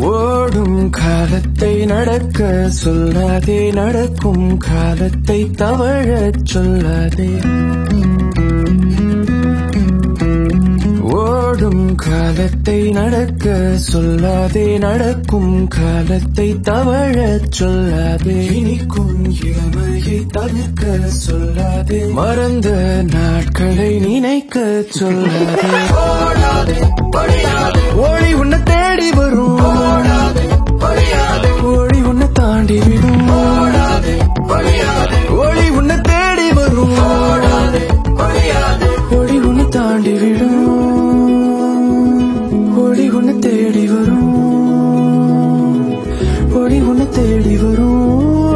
ஓடும் காலத்தை நடக்க சொல்லாதே நடக்கும் காலத்தை தவழச் சொல்லாதே ஓடும் காலத்தை நடக்க சொல்லாதே நடக்கும் காலத்தை தவழச் சொல்லாதே இனிக்கும் இளமையை தவிர்க்க சொல்லாதே மறந்த நாட்களை நினைக்க சொல்லாதே ஓடாதே படியாதே ஒளி உன்னை தேடி வரும் ஓடாதே படியாதே ஒளி உன்னை தாண்டி விடும் ஓடாதே படியாதே ஒளி உன்னை தேடி வரும் ஓடாதே படியாதே ஒளி உன்னை தாண்டி விடும் ஒளி உன்னை தேடி வரும் ஒளி உன்னை தேடி வரும்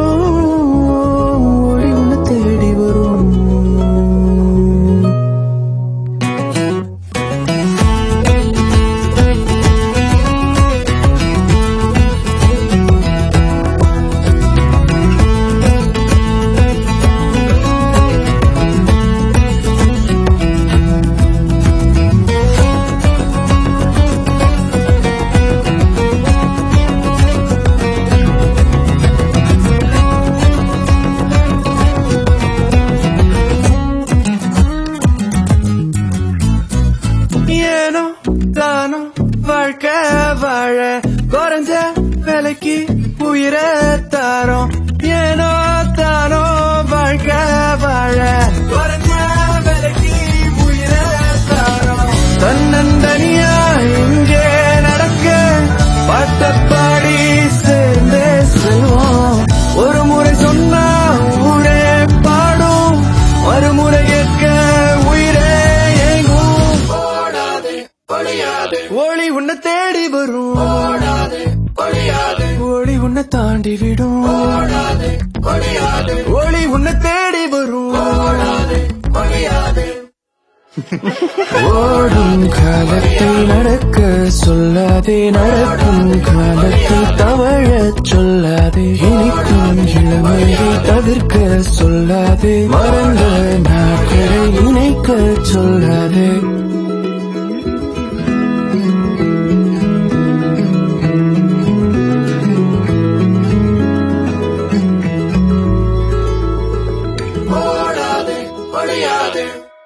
ஒளி உன்னை தேடி வரும் ஏனோ தானோ வாழ்க்கை வாழ குறைஞ்ச விலைக்கு உயிரை தாரோம் ஏனோ தானோ வாழ்க்கை வாழ குறைஞ்ச விலைக்கு உயிரை தாரோம் தன்னந்தனியா இங்கே நடக்க பாட்டப்பாடி சேர்ந்தே செல்வோம் ஒரு முறை சொன்னா ஊரே பாடும் மறுமுறை கேட்க உயிரே ஏங்கும் ஓடாதே படியாதே ஒளி உன்னை தேடி வரும் ஓடாதே படியாதே ஒளி உன்னை தாண்டி விடும் ஓடாதே படியாதே ஒளி உன்னை தேடி வரும் ஓடாதே படியாதே ஓடும் காலத்தை நடக்க சொல்லாதே நடக்கும் காலத்தை தவழச் சொல்லாதே இனிக்கும் இளமையை தவிர்க்க சொல்லாதே மறந்த நாட்களை நினைக்க சொல்லாதே ஓடாதே படியாதே